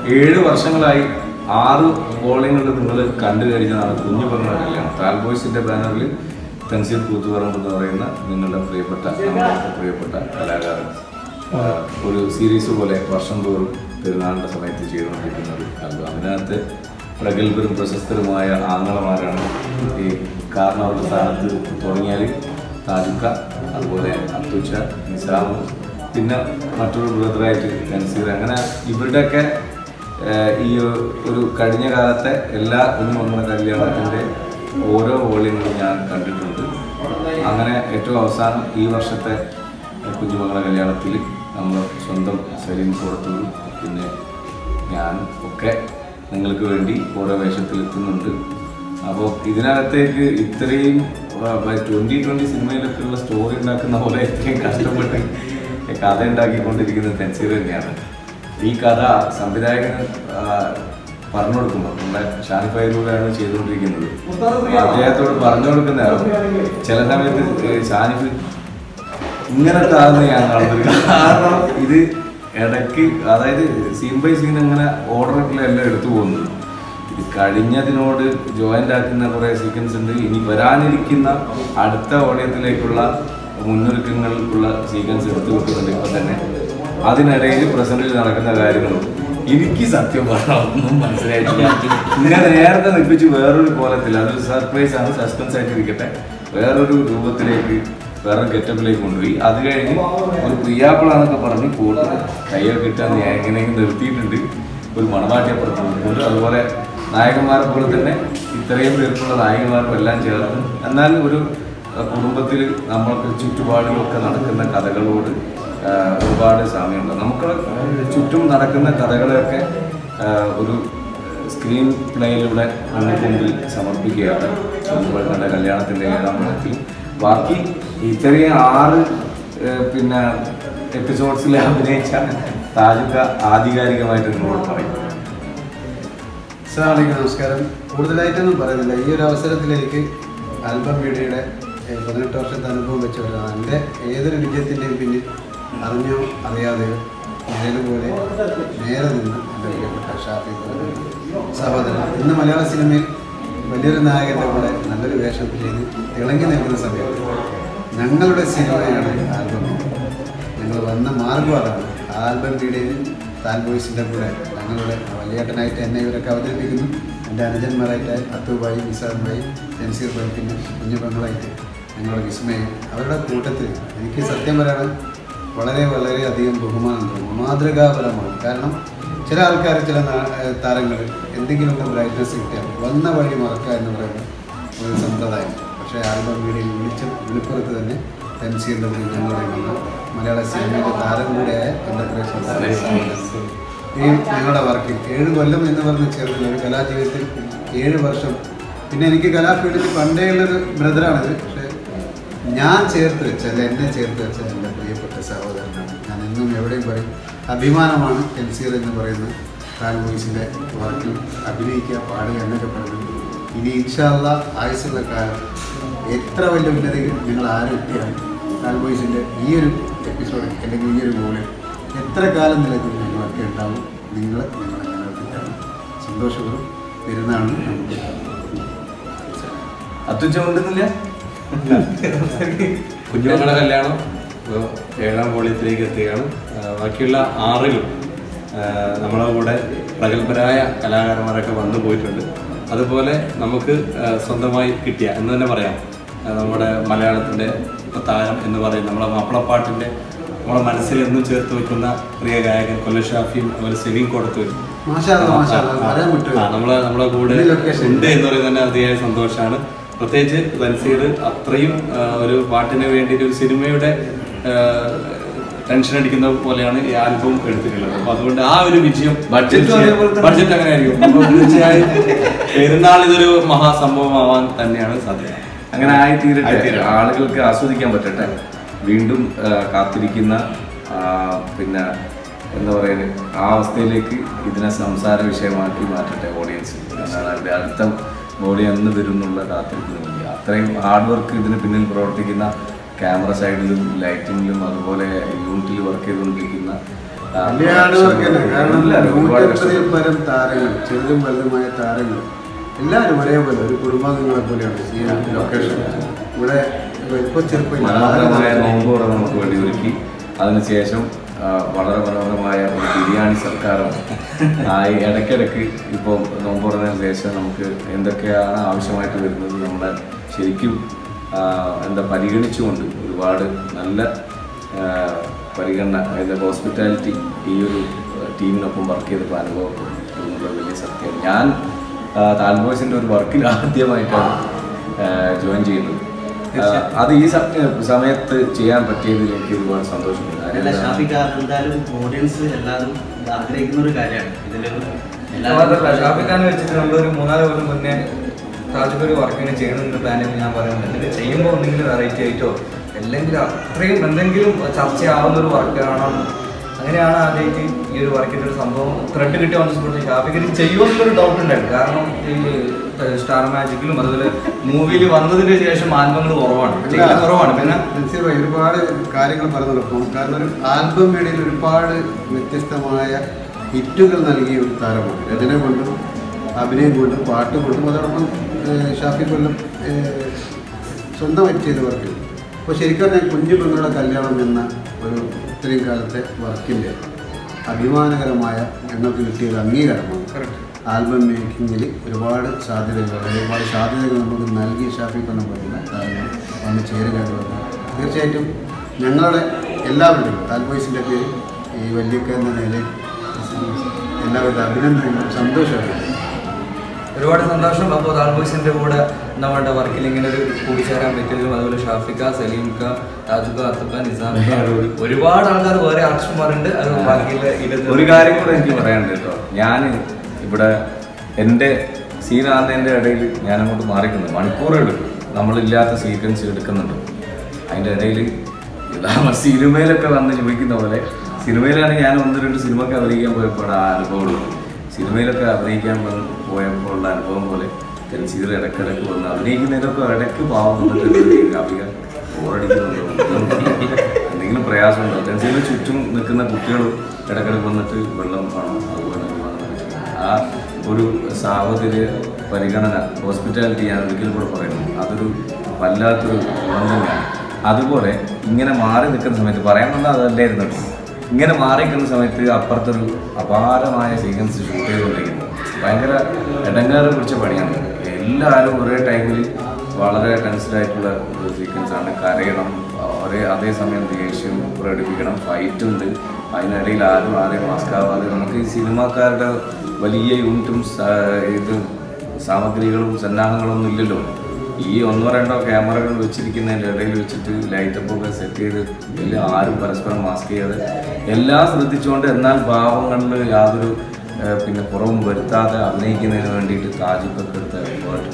ഏഴ് വർഷങ്ങളായി ആറ് ബോളിങ്ങൾ നിങ്ങൾ കണ്ടു കഴിഞ്ഞതാണ് കുഞ്ഞു പെങ്ങളെ കല്യാണം താൽ ബോയ്സിന്റെ ബാനറിൽ തൻസീർ കൂത്തുപറമ്പ് എന്ന് പറയുന്ന നിങ്ങളുടെ പ്രിയപ്പെട്ട നമ്മുടെ പ്രിയപ്പെട്ട കലാകാരൻ ആ, ഒരു സീരീസ് പോലെ വർഷം തോറും പെരുന്നാളിന്റെ സമയത്ത് ചെയ്തുകൊണ്ടിരിക്കുന്നത് ആൽബം അതിനകത്ത് പ്രഗത്ഭരും പ്രശസ്തരുമായ ആങ്ങളമാരാണ് ഈ കാരണവരുടെ സ്ഥാനത്ത് തുടങ്ങിയാൽ താജുക്ക അതുപോലെ അത്തുച്ച നിസാം പിന്നെ മറ്റൊരു ബ്രദറായിട്ട് തൻസീർ അങ്ങനെ ഇവരുടെയൊക്കെ ഏഹ്, ഈ ഒരു കഴിഞ്ഞ കാലത്തെ എല്ലാ കുഞ്ഞുമക്കളുടെ കല്യാണത്തിൻ്റെ ഓരോ വോളിയങ്ങളും ഞാൻ കണ്ടിട്ടുണ്ട് അങ്ങനെ ഏറ്റവും അവസാനം ഈ വർഷത്തെ കുഞ്ഞുമക്കളുടെ കല്യാണത്തിൽ നമ്മൾ സ്വന്തം സലീം കൊടുത്തത് പിന്നെ ഞാൻ ഒക്കെ നിങ്ങൾക്ക് വേണ്ടി ഓരോ വേഷത്തിൽ എത്തുന്നുണ്ട് അപ്പോൾ ഇതിനകത്തേക്ക് ഇത്രയും ട്വൻറ്റി ട്വൻറ്റി സിനിമയിലൊക്കെ ഉള്ള സ്റ്റോറി ഉണ്ടാക്കുന്ന പോലെ ഇത്രയും കഷ്ടപ്പെട്ട് കഥ ഉണ്ടാക്കിക്കൊണ്ടിരിക്കുന്നത് തെൻസീർ തന്നെയാണ് ഈ കഥ സംവിധായകന് ആ, പറഞ്ഞു കൊടുക്കുമ്പോൾ നമ്മുടെ ഷാനി ഫൈലൂരാണ് ചെയ്തുകൊണ്ടിരിക്കുന്നത് അദ്ദേഹത്തോട് പറഞ്ഞു കൊടുക്കുന്ന ചില സമയത്ത് ഏ, ഷാനിഫ് ഇങ്ങനത്തെ ആണെന്ന് ഞാൻ കാണുന്നത് കാരണം ഇത് ഇടയ്ക്ക് അതായത് സീൻ ബൈ സീൻ അങ്ങനെ ഓർഡറിലെല്ലാം എടുത്തു പോകുന്നത് ഇത് കഴിഞ്ഞതിനോട് ജോയിന്റ് ആക്കുന്ന കുറേ സീക്വൻസ് ഉണ്ട് ഇനി വരാനിരിക്കുന്ന അടുത്ത ഓഡിയത്തിലേക്കുള്ള മുന്നൊരുക്കങ്ങൾക്കുള്ള സീക്വൻസ് എടുത്തു വെക്കുന്നുണ്ട് ഇപ്പൊ തന്നെ അതിനിടയിൽ പ്രസന്റിൽ നടക്കുന്ന കാര്യങ്ങളും എനിക്ക് സത്യം പറഞ്ഞാൽ ഒന്നും മനസ്സിലായിട്ടില്ല ഇങ്ങനെ നേരത്തെ നിൽപ്പിച്ച് വേറൊരു കോലത്തിൽ അതൊരു സർപ്രൈസ് ആണ് സസ്പെൻസ് ആയിട്ട് ഇരിക്കട്ടെ വേറൊരു രൂപത്തിലേക്ക് വേറെ ഗെറ്റപ്പിലേക്ക് കൊണ്ടുപോയി അത് കഴിഞ്ഞ് ഒരു പ്രിയാപ്പിളാന്നൊക്കെ പറഞ്ഞ് കൂട്ട് കയ്യൊക്കെ ഇട്ട് ഞാൻ എങ്ങനെയെങ്കിലും നിർത്തിയിട്ടുണ്ട് ഒരു മണവാട്ടിയപ്പുറത്ത് നിൽക്കുന്നുണ്ട് അതുപോലെ നായകന്മാരെ പോലെ തന്നെ ഇത്രയും പേർക്കുള്ള നായകന്മാരും എല്ലാം ചേർന്ന് എന്നാൽ ഒരു കുടുംബത്തിൽ നമ്മൾക്ക് ചുറ്റുപാടുകളൊക്കെ നടക്കുന്ന കഥകളോട് ആ, ഒരുപാട് സാമ്യമുണ്ട് നമുക്ക് ചുറ്റും നടക്കുന്ന കഥകളെയൊക്കെ ആ, ഒരു സ്ക്രീൻ പ്ലേയിലൂടെ നമുക്ക് മുമ്പിൽ സമർപ്പിക്കുകയാണ് ചുറ്റുപാടുകളുടെ കല്യാണത്തിൻ്റെ ഏഴാം പടത്തിൽ ബാക്കി ഇത്രയും ആറ് ആ, പിന്നെ എപ്പിസോഡ്സിൽ അഭിനയിച്ച താജുക്ക ആധികാരികമായിട്ട് നിങ്ങളോട് പറയും അസ്സലാമലൈക്കും നമസ്കാരം കൂടുതലായിട്ടൊന്നും പറയുന്നില്ല ഈ ഒരു അവസരത്തിൽ എനിക്ക് ആൽബം മീഡിയയുടെ ഏഹ്, പതിനെട്ട് വർഷത്തെ അനുഭവം വെച്ച് വരുന്നത് എൻ്റെ ഏതൊരു വിജയത്തിൻ്റെയും പിന്നിൽ അറിഞ്ഞോ അറിയാതെയോ നേരെ പോലെ നേരെ നിന്ന് എൻ്റെ പ്രിയപ്പെട്ട ഷാഫി പോലെ സഹോദരൻ ഇന്ന് മലയാള സിനിമയിൽ വലിയൊരു നായകൻ്റെ കൂടെ നല്ലൊരു വേഷം ചെയ്ത് തിളങ്ങി നിൽക്കുന്ന സമയത്ത് ഞങ്ങളുടെ സിനിമയാണ് ആൽബം ഞങ്ങൾ വന്ന മാർഗം അതാണ് ആൽബം വീഡിയോയിൽ താൻ ബോയ്സിൻ്റെ കൂടെ ഞങ്ങളുടെ വലിയേട്ടനായിട്ട് എന്നെ ഇവരൊക്കെ അവതരിപ്പിക്കുന്നു എൻ്റെ അനുജന്മാരായിട്ട് അത്തുബായി നിസാർബായി ജൻസീർ ബായി പിന്നെ കുഞ്ഞു പെങ്ങളായിട്ട് ഞങ്ങളുടെ വിസ്മയം അവരുടെ കൂട്ടത്തിൽ എനിക്ക് സത്യം പറയാൻ വളരെ വളരെ അധികം ബഹുമാനം തോന്നുന്നു മാതൃകാപരമാണ് കാരണം ചില ആൾക്കാർ ചില താരങ്ങൾ എന്തെങ്കിലും ബ്രൈറ്റ്നസ് കിട്ടിയാൽ വന്ന വഴി മറക്കുക എന്ന് പറയുന്ന ഒരു സമ്പ്രദായം പക്ഷേ ആൽബം വീഡിയോയിൽ വിളിച്ച വിളിപ്പുറത്ത് തന്നെ തൻസീറിൻ്റെ കൂടി ഞങ്ങളുടെ വന്ന മലയാള സിനിമയിലെ താരം കൂടെയായ എൻ്റെ പ്രേക്ഷകർ ഈ ഞങ്ങളുടെ വർക്കിൽ ഏഴ് കൊല്ലം എന്ന് പറഞ്ഞ് ചേർന്നില്ല ഒരു കലാജീവിതത്തിൽ ഏഴ് വർഷം പിന്നെ എനിക്ക് കലാഫീൽഡിൽ പണ്ടേ ഉള്ളൊരു ബ്രദറാണിത് പക്ഷേ ഞാൻ ചേർത്ത് വെച്ച അല്ല എന്നെ ചേർത്ത് വെച്ച എൻ്റെ പ്രിയപ്പെട്ട സഹോദരനാണ് ഞാൻ എന്നും എവിടെയും പറയും അഭിമാനമാണ് എൻസീർ എന്ന് പറയുന്ന ടാൽ വോയിസിൻ്റെ വർക്കിൽ അഭിനയിക്കുക പാടുക എന്നൊക്കെ പറയുന്നത് ഇനി ഇൻഷാല്ല ആയുസുള്ള കാലം എത്ര വലിയ ഉന്നതികൾ നിങ്ങൾ ആരും എത്തിയാലും ടാൽ വോയിസിൻ്റെ ഈ ഒരു എപ്പിസോഡിൽ അല്ലെങ്കിൽ ഈ ഒരു ഗോളിൽ എത്ര കാലം നിലനിൽക്കും ഞങ്ങളൊക്കെ ഉണ്ടാവും നിങ്ങൾ ഞങ്ങളെ നിലനിർത്തിയിട്ടാണ് സന്തോഷപൂർവ്വം പെരുന്നാളിന് നമുക്ക് അത്തുച്ച കൊണ്ടുന്നില്ല കുഞ്ഞുമക്കളുടെ കല്യാണം ഇപ്പൊ ഏഴാം വോളിയത്തിലേക്ക് എത്തുകയാണ് ആ, ബാക്കിയുള്ള ആറിലും ആ, നമ്മുടെ കൂടെ പ്രഗത്ഭരായ കലാകാരന്മാരൊക്കെ വന്നു പോയിട്ടുണ്ട് അതുപോലെ നമുക്ക് ആ, സ്വന്തമായി കിട്ടിയ എന്ന് തന്നെ പറയാം ആ, നമ്മുടെ മലയാളത്തിൻ്റെ ഇപ്പൊ താരം എന്ന് പറയുന്ന നമ്മുടെ മാപ്പിളപ്പാട്ടിൻ്റെ നമ്മുടെ മനസ്സിൽ എന്നും ചേർത്ത് വെക്കുന്ന പ്രിയ ഗായകൻ കൊല്ല ഷാഫിയും അതുപോലെ സെലീം കൊടുത്തു മാഷാ അല്ലാ, മാഷാ അല്ലാ, പറയാൻ പറ്റുമോ? നമ്മളെ നമ്മളെ കൂടെ ഈ location. ഉണ്ട് എന്ന് പറയുന്നത് തന്നെ അതിയായ സന്തോഷമാണ് പ്രത്യേകിച്ച് തൻസീർ അത്രയും ആ, ഒരു പാട്ടിന് വേണ്ടിയിട്ട് ഒരു സിനിമയുടെ ടെൻഷൻ അടിക്കുന്ന പോലെയാണ് ഈ ആൽബം എടുത്തിട്ടുള്ളത് അപ്പൊ അതുകൊണ്ട് ആ ഒരു വിജയം Budget ഉം അതേപോലെ തന്നെ. ബഡ്ജറ്റ് അങ്ങനെ ആയിരിക്കും അപ്പൊ തീർച്ചയായും പെരുന്നാൾ ഇതൊരു മഹാസംഭവമാവാൻ തന്നെയാണ് സാധ്യത അങ്ങനെ ആയിത്തീരട്ടെ ആയിത്തീരട്ടെ. ആളുകൾക്ക് ആസ്വദിക്കാൻ പറ്റട്ടെ വീണ്ടും ആ, കാത്തിരിക്കുന്ന ആ, പിന്നെ എന്താ പറയുക ആ അവസ്ഥയിലേക്ക് ഇതിനെ സംസാര വിഷയമാക്കി മാറ്റട്ടെ ഓഡിയൻസ് എന്നാണ് അതിൻ്റെ അടുത്ത ബോഡി എന്ന് വരുന്നുള്ള കാത്തിരിപ്പിന് വേണ്ടി അത്രയും ഹാർഡ് വർക്ക് ഇതിന് പിന്നിൽ പ്രവർത്തിക്കുന്ന ക്യാമറ സൈഡിലും ലൈറ്റിങ്ങിലും അതുപോലെ യൂണിറ്റിൽ വർക്ക് ചെയ്തുകൊണ്ടിരിക്കുന്ന ആ, വലിയ ഹാർഡ് വർക്ക് തന്നെ കാരണം എല്ലാവരും ഒരുപാട് നൂറ്റമ്പതിൽ കഷ്ടപ്പെട്ടു. പരം താരങ്ങൾ ചെറുതും വലുതുമായ താരങ്ങൾ എല്ലാവരും ഒരേപോലെ ഒരു കുടുംബാംഗങ്ങളെ പോലെയാണ് ഈ ലൊക്കേഷൻ ഇവിടെ ഇപ്പോൾ ചെറുപ്പം മനോഹരമായ നോമ്പുറ നമുക്ക് വേണ്ടി ഒരുക്കി അതിനുശേഷം ആ, വളരെ മനോഹരമായ ഒരു ബിരിയാണി സൽക്കാരം ആ, ഈ ഇടയ്ക്കിടയ്ക്ക് ഇപ്പോൾ നോമ്പുറന്നതിന് ശേഷം നമുക്ക് എന്തൊക്കെയാണ് ആവശ്യമായിട്ട് വരുന്നത് നമ്മളെ ശരിക്കും ആ, എന്താ പരിഗണിച്ചുകൊണ്ട് ഒരുപാട് നല്ല ആ, പരിഗണന അതായത് ഹോസ്പിറ്റാലിറ്റി ഈ ഒരു ടീമിനൊപ്പം വർക്ക് ചെയ്തപ്പോൾ അനുഭവം എന്നുള്ളത് വലിയ സത്യം ഞാൻ താൽബോയ്സിൻ്റെ ഒരു വർക്കിൽ ആദ്യമായിട്ടാണ് ജോയിൻ ചെയ്യുന്നത് ആ, അത് ഈ സമ- സമയത്ത് ചെയ്യാൻ പറ്റിയതിൽ എനിക്ക് ഒരുപാട് സന്തോഷമുണ്ട് അല്ല കാര്യം ഷാഫിക്ക് എന്തായാലും ഓഡിയൻസ് എല്ലാവരും ആഗ്രഹിക്കുന്ന ഒരു കാര്യമാണ് ഇതിലൊരു മാത്രമല്ല ഷാഫിഖാനെ വെച്ചിട്ട് നമ്മളൊരു മൂന്നാല് കൊല്ലം മുന്നേ താജുക്ക് ഒരു വർക്കിന് ചെയ്യണമെന്ന് പ്ലാൻ ചെയ്യുമ്പോൾ ഞാൻ പറയുന്നത് എന്നിട്ട് ചെയ്യുമ്പോൾ എന്തെങ്കിലും വെറൈറ്റി ആയിട്ടോ അല്ലെങ്കിൽ അത്രയും എന്തെങ്കിലും ചർച്ചയാവുന്ന ഒരു വർക്ക് കാണണം അങ്ങനെയാണ് ആദ്യമായിട്ട് ഈ ഒരു വർക്കിൻ്റെ ഒരു സംഭവം ത്രെഡ് കിട്ടി വന്ന സ്പോട്ട് ഷാഫിഖിന് ചെയ്യുമെന്നൊരു ഡൗട്ട് ഉണ്ടായിരുന്നു കാരണം ഈ സ്റ്റാർ മാജിക്കിലും അതുപോലെ മൂവിയിൽ വന്നതിന് ശേഷം ആൽബങ്ങൾ കുറവാണ് ചെയ്യൽ കുറവാണ് പിന്നെ നസീർ ഭായി ഒരുപാട് കാര്യങ്ങൾ പറഞ്ഞതോടൊപ്പം കാരണം ഒരു ആൽബം വേടിയിൽ ഒരുപാട് വ്യത്യസ്തമായ ഹിറ്റുകൾ നൽകിയ ഒരു താരമാണ് രചന കൊണ്ടും അഭിനയം കൊണ്ടും പാട്ട് കൊണ്ടും അതോടൊപ്പം ഏഹ്, ഷാഫി കൊല്ലം ഏഹ്, സ്വന്തമായിട്ട് ചെയ്ത വർക്ക് അപ്പോൾ ശരിക്കും പറഞ്ഞാൽ കുഞ്ഞു പെങ്ങളുടെ കല്യാണം എന്ന ഒരു ഇത്രയും കാലത്തെ വർക്കിൻ്റെ അഭിമാനകരമായ ഞങ്ങൾക്ക് കിട്ടിയ ഒരു അംഗീകാരമാണ് ആൽബം മേക്കിങ്ങിൽ ഒരുപാട് സാധ്യതകൾ ഒരുപാട് സാധ്യതകൾ നമുക്ക് നൽകി ഷാഫി കൊല്ലം പറയുന്ന താരങ്ങൾ വന്ന് ചേരുക എന്നുള്ളത് തീർച്ചയായിട്ടും ഞങ്ങളുടെ എല്ലാവരുടെയും താൽബോയ്സിൻ്റെ പേര് ഈ വല്യക്ക എന്ന നിലയിൽ എല്ലാവിധ അഭിനന്ദനങ്ങളും സന്തോഷമാണ് ഒരുപാട് സന്തോഷം അപ്പോൾ താൽബോയ്സിന്റെ കൂടെ നമ്മുടെ വർക്കിൽ ഇങ്ങനെ ഒരു കൂടിച്ചേരാൻ പറ്റിയതും അതുപോലെ ഷാഫിക്ക സലീംക്ക താജുക്ക അത്തുക്ക നിസാം ഒരുപാട് ആൾക്കാർ വേറെ ആർട്ടിസ്റ്റ്മാരുണ്ട് അത് ബാക്കിയുള്ള ഇരുപത്തി ഒരു കാര്യം കൂടെ എനിക്ക് പറയാനുണ്ട് കേട്ടോ ഞാൻ ഇവിടെ എൻ്റെ സീനാകുന്നതിൻ്റെ ഇടയിൽ ഞാൻ അങ്ങോട്ട് മാറിക്കുന്നു മണിക്കൂറുകൾ നമ്മളില്ലാത്ത സീക്വൻസ് എടുക്കുന്നുണ്ട് അതിൻ്റെ ഇടയിൽ നമ്മൾ സിനിമയിലൊക്കെ വന്ന് ചോദിക്കുന്ന പോലെ സിനിമയിലാണ് ഞാൻ ഒന്ന് രണ്ട് സിനിമയൊക്കെ അഭിനയിക്കാൻ പോയപ്പോൾ ആ അനുഭവമുള്ളത് സിനിമയിലൊക്കെ അഭിനയിക്കാൻ വന്ന് പോയപ്പോൾ ഉള്ള അനുഭവം പോലെ തെൻസീർ ഇടയ്ക്കിടയ്ക്ക് വന്ന് അഭിനയിക്കുന്നതിനൊക്കെ ഇടയ്ക്ക് പാവം വന്നിട്ട് കാപ്പിക ബോറടിക്കുന്നുണ്ടോ എന്തെങ്കിലും പ്രയാസമുണ്ടോ തെൻസീറിന് ചുറ്റും നിൽക്കുന്ന കുട്ടികളും ഇടയ്ക്കിടയ്ക്ക് വന്നിട്ട് വെള്ളം വേണം അതുപോലെ വെള്ളം വേണം. ആ ഒരു സാഹോദര്യ പരിഗണന ഹോസ്പിറ്റാലിറ്റി ഞാൻ ഒരിക്കലും കൂടെ പറയുന്നു അതൊരു വല്ലാത്തൊരു ഗുണം തന്നെയാണ് അതുപോലെ ഇങ്ങനെ മാറി നിൽക്കുന്ന സമയത്ത് പറയാൻ വന്നാൽ അതല്ലായിരുന്നു കേട്ടോ. ഇങ്ങനെ മാറി നിൽക്കുന്ന സമയത്ത് അപ്പുറത്തൊരു അപാരമായ സീക്വൻസ് ഷൂട്ട് ചെയ്തുകൊണ്ടിരിക്കുന്നു ഭയങ്കര ഇടങ്ങാറ് പിടിച്ച പണിയാണ് എല്ലാവരും ഒരേ ടൈമിൽ വളരെ ടെൻസ്ഡ് ആയിട്ടുള്ള ഒരു സീക്വൻസ് ആണ് കരയണം ഒരേ അതേസമയം ദേഷ്യം പ്രകടിപ്പിക്കണം ഫൈറ്റ് ഉണ്ട് അതിനിടയിൽ ആരും ആരെയും മാസ്ക് ആവാതെ നമുക്ക് ഈ സിനിമാക്കാരുടെ വലിയ യൂണിറ്റും സ- ഇത് സാമഗ്രികളും സന്നാഹങ്ങളൊന്നും ഇല്ലല്ലോ ഈ ഒന്നോ രണ്ടോ ക്യാമറകൾ വെച്ചിരിക്കുന്നതിൻ്റെ ഇടയിൽ വെച്ചിട്ട് ലൈറ്റപ്പ് ഒക്കെ സെറ്റ് ചെയ്ത് ഇതിൽ ആരും പരസ്പരം മാസ്ക് ചെയ്യാതെ എല്ലാം ശ്രദ്ധിച്ചുകൊണ്ട് എന്നാൽ ഭാവങ്ങളിൽ യാതൊരു ഏഹ്, പിന്നെ കുറവും വരുത്താതെ അഭിനയിക്കുന്നതിന് വേണ്ടിയിട്ട് താജുക്കൊക്കെ എടുത്ത എഫേർട്ട്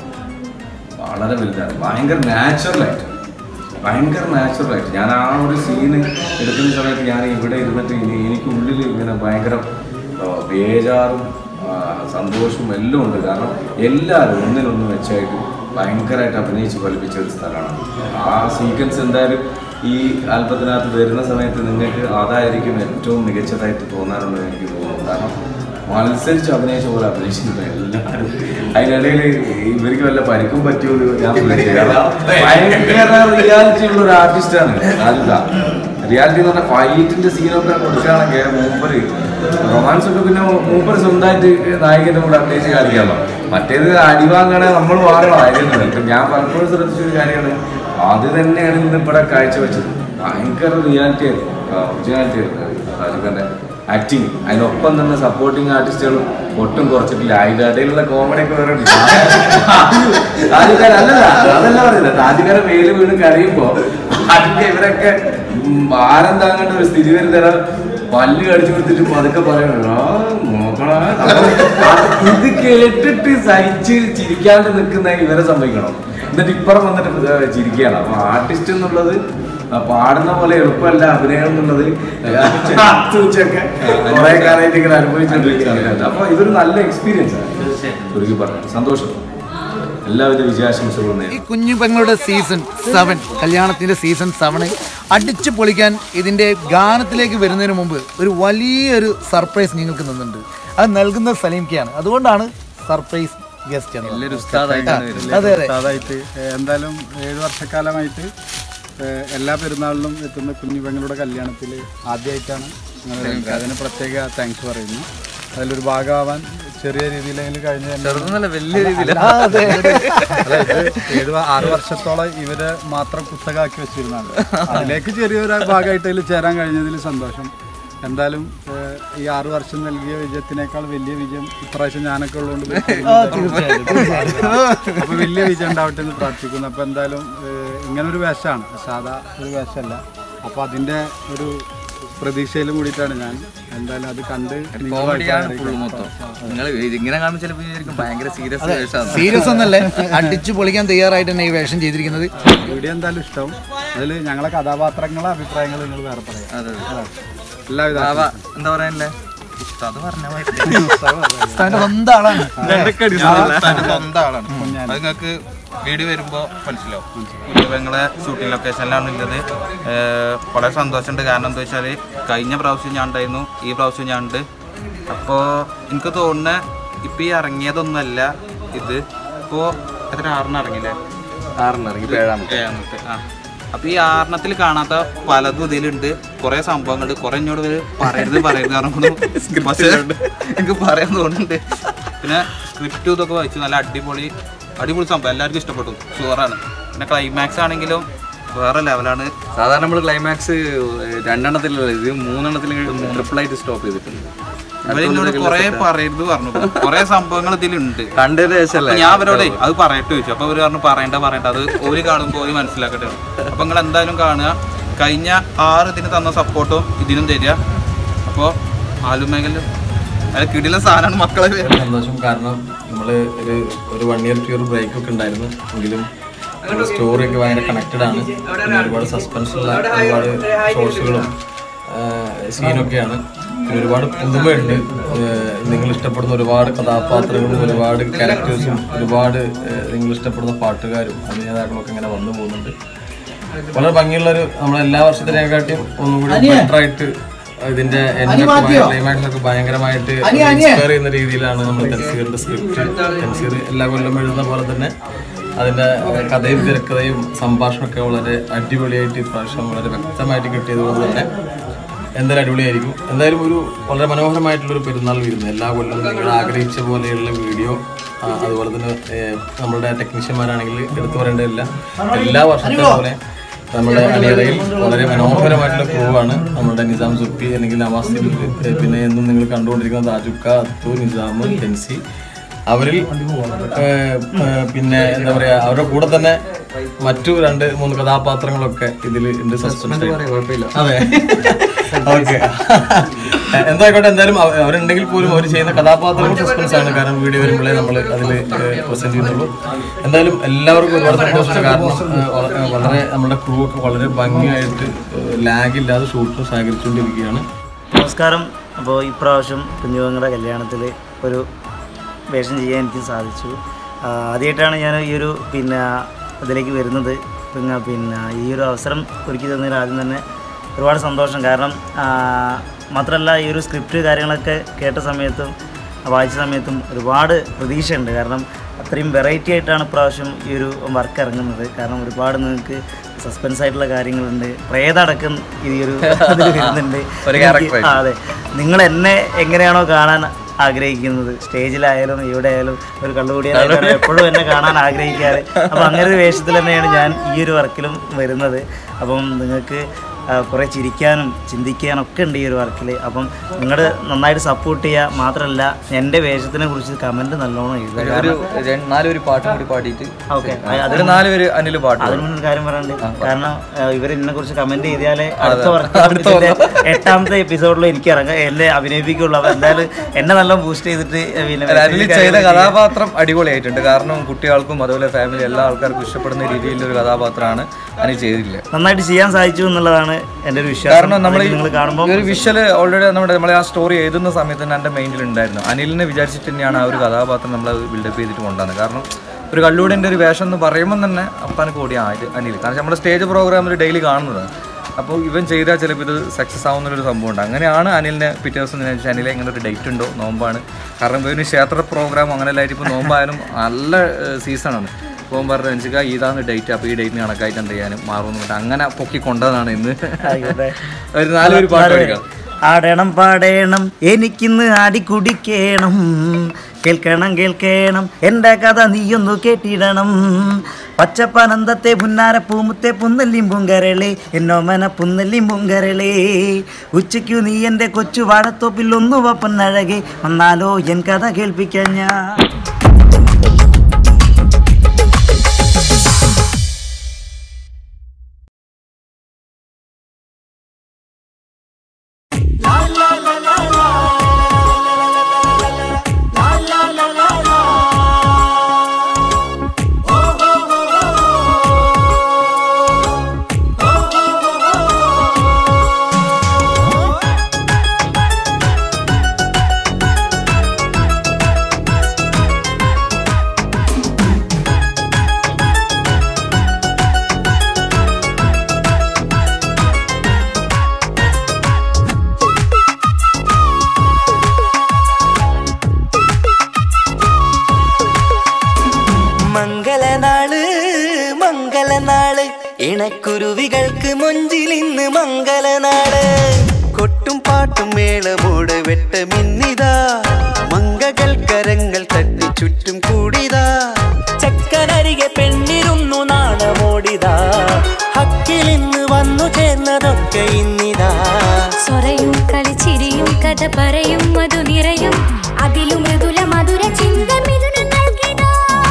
വളരെ വലുതാണ് ഭയങ്കര നാച്ചുറലായിട്ട് ഭയങ്കര നാച്ചുറലായിട്ട് ഞാൻ ആ ഒരു സീന് എടുക്കുന്ന സമയത്ത് ഞാൻ ഇവിടെ ഇരുന്നിട്ട് ഇനി എനിക്ക് ഉള്ളിൽ ഇങ്ങനെ ഭയങ്കര ആ, ബേജാറും ആ, സന്തോഷവും എല്ലാം ഉണ്ട് കാരണം എല്ലാവരും ഒന്നിനൊന്ന് വെച്ചായിട്ട് ഭയങ്കരമായിട്ട് അഭിനയിച്ച് ഫലിപ്പിച്ച ഒരു സ്ഥലമാണ് ആ സീക്വൻസ് എന്തായാലും ഈ ആൽബത്തിനകത്ത് വരുന്ന സമയത്ത് നിങ്ങൾക്ക് അതായിരിക്കും ഏറ്റവും മികച്ചതായിട്ട് തോന്നാറുള്ളത് എനിക്ക് തോന്നുന്നു കാരണം മത്സരിച്ച് അഭിനയിച്ച പോലെ അഭിനയിച്ചിട്ടുണ്ട് എല്ലാവരും അതിനിടയിൽ ഇവർക്ക് വല്ല പരിക്കും പറ്റിയോന്ന് ഞാൻ വിളിച്ചു. കാരണം ഭയങ്കര റിയാലിറ്റി ഉള്ള ഒരു ആർട്ടിസ്റ്റാണ് രാജിത റിയാലിറ്റി എന്ന് പറഞ്ഞാൽ ഫൈറ്റിന്റെ സീനൊക്കെ കൊടുക്കുകയാണെങ്കിൽ മൂപ്പര് റൊമാൻസ് ഒക്കെ പിന്നെ മൂപ്പര് സ്വന്തമായിട്ട് നായകന്റെ കൂടെ അഭിനയിച്ച് കാണിക്കാമല്ലോ മറ്റേത് അടിവാങ്ങണേ നമ്മൾ വാങ്ങണം ആയിരുന്നു ഇപ്പൊ ഞാൻ പലപ്പോഴും ശ്രദ്ധിച്ചൊരു കാര്യമാണ് അത് തന്നെയാണ് ഇന്ന് ഇവിടെ കാഴ്ചവെച്ചത് ഭയങ്കര റിയാലിറ്റി ആയിരുന്നു ഒറിജിനാലിറ്റി ആയിരുന്നു രാജുഖാന്റെ ആക്ടിങ് അതിനൊപ്പം തന്നെ സപ്പോർട്ടിങ് ആർട്ടിസ്റ്റുകളും ഒട്ടും കുറച്ചിട്ടില്ല അതിന്റെ ഇടയിലുള്ള കോമഡി ഒക്കെ വേറെ ഉണ്ട്. താജുകാരൻ അല്ലല്ല അതല്ല പറയുന്നത് താജുകാരൻ വെയില് വീണ് കരയുമ്പോ അതിന്റെ ഇവരൊക്കെ ഉം, ഭാരം താങ്ങേണ്ട ഒരു സ്ഥിതി വരുന്ന പല്ല് കടിച്ചു കൊടുത്തിട്ട് പതുക്കെ പറയണം ആ നോക്കണ ഇത് കേട്ടിട്ട് സഹിച്ച് ചിരിക്കാണ്ട് നിൽക്കുന്ന ഇവരെ സംഭവിക്കണം എന്നിട്ട് ഇപ്പുറം വന്നിട്ട് ചിരിക്കുകയാണ് അപ്പൊ ആർട്ടിസ്റ്റ് എന്നുള്ളത് ആ പാടുന്ന പോലെ എളുപ്പമല്ല അഭിനയം എന്നുള്ളത് അത്തുവെച്ചൊക്കെ കുറെ കാലമായിട്ട് ഇങ്ങനെ അനുഭവിച്ചുകൊണ്ടിരിക്കുകയാണ് അപ്പൊ ഇതൊരു നല്ല എക്സ്പീരിയൻസ് ആണ് തീർച്ചയായിട്ടും ചുരുക്കി പറഞ്ഞു സന്തോഷം എല്ലാവിധ വിജയാശംസകളും ഈ നേരുന്നു കുഞ്ഞു പെങ്ങളുടെ സീസൺ സെവൻ കല്യാണത്തിന്റെ സീസൺ സെവന് അടിച്ചു പൊളിക്കാൻ ഇതിന്റെ ഗാനത്തിലേക്ക് വരുന്നതിന് മുമ്പ് ഒരു വലിയൊരു സർപ്രൈസ് നിങ്ങൾക്ക് തന്നിട്ടുണ്ട് അത് നൽകുന്നത് സലീംക്കയാണ് അതുകൊണ്ടാണ് സർപ്രൈസ് ഗസ്റ്റ് എല്ലാവരും ഉസ്താദായിട്ടാണ് വരുന്നത്. അതെ അതെ അതായിട്ട് എന്തായാലും ഏഴ് വർഷക്കാലമായിട്ട് ഏഹ്, എല്ലാ പെരുന്നാളിലും എത്തുന്ന കുഞ്ഞു പെങ്ങളുടെ കല്യാണത്തിൽ ആദ്യമായിട്ടാണ് ഞങ്ങൾ വരുന്നത്. അതിന് പ്രത്യേക താങ്ക്സ് പറയുന്നു അതിലൊരു ഭാഗമാവാൻ ചെറിയ രീതിയിലെങ്കിലും കഴിഞ്ഞ ചെറുതെന്നല്ല വലിയ രീതിയിൽ ആ, അതെ അതായത് ഏഴ് വ- ആറ് വർഷത്തോളം ഇവരെ മാത്രം പുസ്തകമാക്കി വെച്ചിരുന്നതാണ് അതിലേക്ക് ചെറിയൊരു ഭാഗമായിട്ട് അതിൽ ചേരാൻ കഴിഞ്ഞതിൽ സന്തോഷം എന്തായാലും ഏഹ്, ഈ ആറ് വർഷം നൽകിയ വിജയത്തിനേക്കാൾ വലിയ വിജയം ഇപ്രാവശ്യം ഞാനൊക്കെ ഉള്ളതുകൊണ്ട് അപ്പൊ വലിയ വിജയം ഉണ്ടാവട്ടെ എന്ന് പ്രാർത്ഥിക്കുന്നു അപ്പൊ എന്തായാലും ഏഹ്, ഇങ്ങനൊരു വേഷമാണ് സാധാ ഒരു വേഷമല്ല അപ്പൊ അതിന്റെ ഒരു പ്രതീക്ഷയിൽ കൂടിയിട്ടാണ് ഞാൻ എന്തായാലും അത് കണ്ട് നിങ്ങൾ കോമഡിയാണ് ഫുൾ വായിക്കാൻ മൊത്തം നിങ്ങൾ ഇങ്ങനെ കാണുമ്പോൾ ചിലപ്പോൾ വിചാരിക്കും ഭയങ്കര സീരിയസ് വേഷമാണ് സീരിയസ് ഒന്നല്ലേ അടിച്ചു പൊളിക്കാൻ തയ്യാറായിട്ട് തന്നെ ഈ വേഷം ചെയ്തിരിക്കുന്നത് വീഡിയോ എന്തായാലും ഇഷ്ടവും അതിൽ ഞങ്ങളെ കഥാപാത്രങ്ങളെ അഭിപ്രായങ്ങൾ നിങ്ങൾ വേറെ പറയാം അതെ അതെ എല്ലാവിധ ബാബ എന്താ പറയാനല്ലേ ഉസ്താദ് പറഞ്ഞ ഉസ്താദിന്റെ സ്വന്തം ആളാണ് സ്വന്തം ആളാണ് അത് നിങ്ങൾക്ക് വീഡിയോ വരുമ്പോൾ മനസ്സിലാവും കുഞ്ഞുങ്ങളെ ഷൂട്ടിംഗ് ലൊക്കേഷനിലാണ് ഉള്ളത് ഏഹ് വളരെ സന്തോഷമുണ്ട് കാരണം എന്താ വെച്ചാൽ കഴിഞ്ഞ പ്രാവശ്യം ഞാൻ ഉണ്ടായിരുന്നു ഈ പ്രാവശ്യം ഞാൻ ഉണ്ട് അപ്പോൾ എനിക്ക് തോന്നുന്ന ഇപ്പം ഈ ഇറങ്ങിയതൊന്നുമല്ല ഇത് ഇപ്പോൾ എത്ര ആറിന് ഇറങ്ങിയില്ലേ ആറിനിറങ്ങി ഏഴാമത്തെ ഏഴാമത്തെ ആ അപ്പൊ ഈ ആറണത്തിൽ കാണാത്ത പലതും ഇതിലുണ്ട് കുറെ സംഭവങ്ങൾ കുറെ എന്നോട് ഇവര് പറയരുത് പറയരുത് കാരണം പക്ഷേ എനിക്ക് പറയാൻ തോന്നുന്നുണ്ട് പിന്നെ സ്ക്രിപ്റ്റ് ഇതൊക്കെ വായിച്ചു നല്ല അടിപൊളി അടിപൊളി സംഭവം എല്ലാവർക്കും ഇഷ്ടപ്പെട്ടു ഷുവറാണ് പിന്നെ ക്ലൈമാക്സ് ആണെങ്കിലും വേറെ ലെവലാണ് സാധാരണ നമ്മൾ ക്ലൈമാക്സ് രണ്ടെണ്ണത്തിലല്ല ഇത് മൂന്നെണ്ണത്തിൽ ട്രിപ്പിൾ ആയിട്ട് സ്റ്റോപ്പ് ചെയ്തിട്ടുണ്ട് ഇവരെന്നോട് കുറെ പറയരുത് പറഞ്ഞു കുറെ സംഭവങ്ങൾ ഇതിലുണ്ട് കണ്ടതിന് ശേഷമല്ലേ അപ്പൊ ഞാൻ അവരോടെ അത് പറയട്ടെ ചോദിച്ചു അപ്പൊ അവര് പറഞ്ഞു പറയണ്ട പറയണ്ട അത് ഒരു കാണുമ്പോൾ ഒരു മനസ്സിലാക്കട്ടെ അപ്പൊ നിങ്ങൾ എന്തായാലും കാണുക കഴിഞ്ഞ ആറ് ഇതിന് തന്ന സപ്പോർട്ടും ഇതിനും തരിക അപ്പോൾ ആലുമേഖല അത് കിടില സാധനമാണ് മക്കളെ പേര് സന്തോഷം കാരണം നമ്മൾ ഒരു ഒരു one year two year break ഒക്കെ ഉണ്ടായിരുന്നു എങ്കിലും സ്റ്റോറി ഒക്കെ ഭയങ്കര കണക്റ്റഡ് ആണ് പിന്നെ ഒരുപാട് സസ്പെൻസ് ഉള്ള ഒരുപാട് ഷോർട്സുകളും സീനൊക്കെയാണ് പിന്നെ ഒരുപാട് പുതുമയുണ്ട് ഏഹ് നിങ്ങൾ ഇഷ്ടപ്പെടുന്ന ഒരുപാട് കഥാപാത്രങ്ങളും ഒരുപാട് ക്യാരക്ടേഴ്സും ഒരുപാട് ഏഹ് നിങ്ങൾ ഇഷ്ടപ്പെടുന്ന പാട്ടുകാരും അഭിനേതാക്കളൊക്കെ ഇങ്ങനെ വന്നു പോകുന്നുണ്ട് വളരെ ഭംഗിയുള്ളൊരു നമ്മളെല്ലാ വർഷത്തിനെക്കാട്ടിയും ഒന്നുകൂടി ബെറ്റർ ആയിട്ട് ഇതിന്റെ ക്ലൈമാക്സ് ഒക്കെ ഭയങ്കരമായിട്ട് ഇൻസ്പയർ ചെയ്യുന്ന രീതിയിലാണ് നമ്മൾ തൻസീറിന്റെ സ്ക്രിപ്റ്റ് തൻസീർ എല്ലാ കൊല്ലം എഴുതുന്ന പോലെ തന്നെ അതിന്റെ കഥയും തിരക്കഥയും സംഭാഷണമൊക്കെ വളരെ അടിപൊളിയായിട്ട് ഇപ്രാവശ്യം വളരെ വ്യക്തമായിട്ട് കിട്ടിയത് കൊണ്ട് തന്നെ എന്തായാലും അടിപൊളിയായിരിക്കും എന്തായാലും ഒരു വളരെ മനോഹരമായിട്ടുള്ള ഒരു പെരുന്നാൾ വരുന്നു എല്ലാ കൊല്ലം നിങ്ങൾ ആഗ്രഹിച്ച പോലെയുള്ള വീഡിയോ അതുപോലെ തന്നെ ഏഹ്, നമ്മളുടെ ടെക്നീഷ്യന്മാരാണെങ്കിൽ എടുത്തു പറയേണ്ടതില്ല എല്ലാ വർഷത്തെ പോലെ നമ്മുടെ അണിയറയിൽ വളരെ മനോഹരമായിട്ടുള്ള ക്രൂ ആണ് നമ്മുടെ നിസാം സുപ്പി അല്ലെങ്കിൽ നവാസ് സിബിൽ, ഏഹ്, പിന്നെ എന്നും നിങ്ങൾ കണ്ടുകൊണ്ടിരിക്കുന്ന താജുക്ക അത്തു നിസാം ടെൻസി അവരിൽ ഏഹ്, ഏഹ്, പിന്നെ എന്താ പറയാ അവരുടെ കൂടെ തന്നെ മറ്റു രണ്ട് മൂന്ന് കഥാപാത്രങ്ങളൊക്കെ ഇതിൽ ഉണ്ട് സസ്പെൻസ് അതെ ഓക്കെ എന്തായിക്കോട്ടെ എന്തായാലും അവ- അവരുണ്ടെങ്കിൽ പോലും അവർ ചെയ്യുന്ന കഥാപാത്രങ്ങൾ സസ്പെൻസ് ആണ് കാരണം വീഡിയോ വരുമ്പോഴേ നമ്മൾ അതിൽ പ്രസന്റ് ചെയ്യുന്നുള്ളൂ എന്തായാലും എല്ലാവർക്കും ഒരുപാട് സന്തോഷമുണ്ട് കാരണം ഏഹ്, വള- ഏഹ്, വളരെ നമ്മുടെ ക്രൂ ഒക്കെ വളരെ ഭംഗിയായിട്ട് ലാഗ് ഇല്ലാതെ ഷൂട്ടും സഹകരിച്ചുകൊണ്ടിരിക്കുകയാണ് നമസ്കാരം അപ്പോൾ ഇപ്രാവശ്യം കുഞ്ഞുങ്ങളുടെ കല്യാണത്തിൽ ഒരു വേഷം ചെയ്യാൻ എനിക്ക് സാധിച്ചു ആ, ആദ്യമായിട്ടാണ് ഞാൻ ഈ ഒരു പിന്നെ ഇതിലേക്ക് വരുന്നത് പിന്നെ പിന്നെ ഈ ഒരു അവസരം ഒരുക്കി തന്നതിൽ ആദ്യം തന്നെ ഒരുപാട് സന്തോഷം കാരണം ആ, മാത്രമല്ല ഈ ഒരു സ്ക്രിപ്റ്റ് കാര്യങ്ങളൊക്കെ കേട്ട സമയത്തും വായിച്ച സമയത്തും ഒരുപാട് പ്രതീക്ഷയുണ്ട് കാരണം അത്രയും വെറൈറ്റി ആയിട്ടാണ് ഇപ്രാവശ്യം ഈ ഒരു വർക്ക് ഇറങ്ങുന്നത് കാരണം ഒരുപാട് നിങ്ങൾക്ക് സസ്പെൻസ് ആയിട്ടുള്ള കാര്യങ്ങളുണ്ട് പ്രേതടക്കം ഈ ഒരു അതിൽ വരുന്നുണ്ട് ഒരു എനിക്ക് character ആ, അതെ നിങ്ങൾ എന്നെ എങ്ങനെയാണോ കാണാൻ ആഗ്രഹിക്കുന്നത് സ്റ്റേജിലായാലും ഇവിടെ ആയാലും ഒരു കള്ളുകൂടിയാലും എപ്പോഴും എന്നെ കാണാൻ ആഗ്രഹിക്കാറ് അപ്പം അങ്ങനെ ഒരു വേഷത്തിൽ തന്നെയാണ് ഞാൻ ഈ ഒരു വർക്കിലും വരുന്നത് അപ്പം നിങ്ങൾക്ക് ആ, കുറേ ചിരിക്കാനും ചിന്തിക്കാനും ഒക്കെ ഉണ്ട് ഈ ഒരു വർക്കിൽ അപ്പം നിങ്ങൾ നന്നായിട്ട് സപ്പോർട്ട് ചെയ്യുക മാത്രമല്ല എൻ്റെ വേഷത്തിനെ കുറിച്ച് കമൻറ്റ് നല്ലോണം എഴുതുക ഒരു കാരണം രണ്ട് നാലൊരു പാട്ടും കൂടി പാടിയിട്ട് ഓക്കെ അതിൽ നാല് പേര് അനിൽ പാട്ട് അതിന് മുന്നേ ഒരു കാര്യം പറയാനുണ്ട് കാരണം ഇവർ എന്നെ കുറിച്ച് കമന്റ് ചെയ്താലേ അടുത്ത വർക്ക് എട്ടാമത്തെ എപ്പിസോഡിൽ എനിക്ക് ഇറങ്ങാം എന്നെ അഭിനയിപ്പിക്കുള്ളൂ അപ്പൊ എന്തായാലും എന്നെ നല്ല ബൂസ്റ്റ് ചെയ്തിട്ട് പിന്നെ അനിൽ message ചെയ്ത കാര്യങ്ങൾ കഥാപാത്രം അടിപൊളിയായിട്ടുണ്ട് കാരണം കുട്ടികൾക്കും അതുപോലെ ഫാമിലി എല്ലാ ആൾക്കാർക്കും ഇഷ്ടപ്പെടുന്ന രീതിയിലുള്ള ഒരു കഥാപാത്രമാണ് അനിൽ ചെയ്തില്ല നന്നായിട്ട് ചെയ്യാൻ സാധിച്ചു എന്നുള്ളതാണ് എൻ്റെ ഒരു വിശ്വാസം കാരണം നമ്മൾ നിങ്ങൾ കാണുമ്പോൾ ഈ ഒരു വിഷ്വല് ഓൾറെഡി നമ്മുടെ നമ്മളെ ആ സ്റ്റോറി എഴുതുന്ന സമയത്ത് തന്നെ എൻ്റെ മൈൻഡിൽ ഉണ്ടായിരുന്നു അനിലിനെ വിചാരിച്ചിട്ട് തന്നെയാണ് ആ ഒരു കഥാപാത്രം നമ്മൾ ബിൽഡപ്പ് ചെയ്തിട്ട് കൊണ്ടുവന്നത് കാരണം ഒരു കള്ളൂടിൻ്റെ ഒരു വേഷം എന്ന് പറയുമ്പോൾ തന്നെ അപ്പാനക്ക് ഓടി ആ ഇത് അനിൽ കാരണം നമ്മുടെ സ്റ്റേജ് പ്രോഗ്രാമിൽ ഡെയിലി കാണുന്നതാണ് അപ്പോൾ ഇവൻ ചെയ്താൽ ചിലപ്പോൾ ഇത് സക്സസ് ആവുന്നൊരു സംഭവമുണ്ട് അങ്ങനെയാണ് അനിലിനെ പിറ്റേ ദിവസം ഞാൻ ചോദിച്ചു, അനിലെ ഇങ്ങനെ ഒരു ഡേറ്റ് ഉണ്ടോ നോമ്പാണ് കാരണം ഇവന് ക്ഷേത്ര പ്രോഗ്രാം അങ്ങനെ എല്ലായിട്ട് ഇപ്പോൾ നോമ്പായാലും നല്ല സീസണാണ് പോകുമ്പോൾ പറഞ്ഞു എനിക്ക് ഇതാണ് ഡേറ്റ് അപ്പോൾ ഈ ഡേറ്റിന് കണക്കായിട്ട് എന്ത് ചെയ്യാനും മാറുമെന്ന് പറഞ്ഞിട്ട് അങ്ങനെ പൊക്കി കൊണ്ടതാണ് ഇന്ന് ആയിക്കോട്ടെ. ഒരു നാലൊരു പാട്ട് പഠിക്കാം ആടണം പാടേണം എനിക്കിന്ന് ആടി കുടിക്കേണം കേൾക്കണം കേൾക്കണം എൻ്റെ കഥ നീയൊന്നു കേട്ടിടണം പച്ചപ്പനന്തത്തെ പുന്നാര പൂമുത്തെ പുന്നല്ലിയും പൂങ്കരളെ എന്നോമന പുന്നല്ലിയും പൂങ്കരളെ ഉച്ചയ്ക്കു നീ എൻ്റെ കൊച്ചു വാഴത്തോപ്പിൽ ഒന്നു വപ്പന്നഴകെ വന്നാലോ എൻ കഥ കേൾപ്പിക്കാൻ ഞാൻ മംഗളനാള് മംഗളനാള് ഇണക്കുരുവികൾക്ക് മൊഞ്ചിലിന്ന് മംഗളനാള് കൊട്ടും പാട്ടും മേളമോട് വെട്ടമിന്നിതാ മംഗകൾ കരങ്ങൾ തട്ടി ചുറ്റും കൂടിതാ ചക്കനരികെ പെണ്ണിരുന്നു നാണമോടിതാ ഹക്കിലിന്ന് വന്നു ചേർന്നതൊക്കെ ഇന്നിതാ സ്വറയും കളിച്ചിരിയും കഥ പറയും മധു നിറയും അതിലും മൃദുല മധുര ചിന്ത മിഥുന നൽകിടാ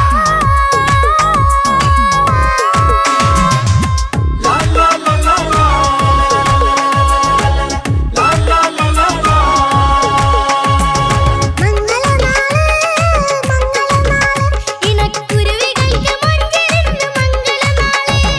ഇണക്കുരുവികൾക്ക് മൊഞ്ചിലിന്ന് മംഗളനാള്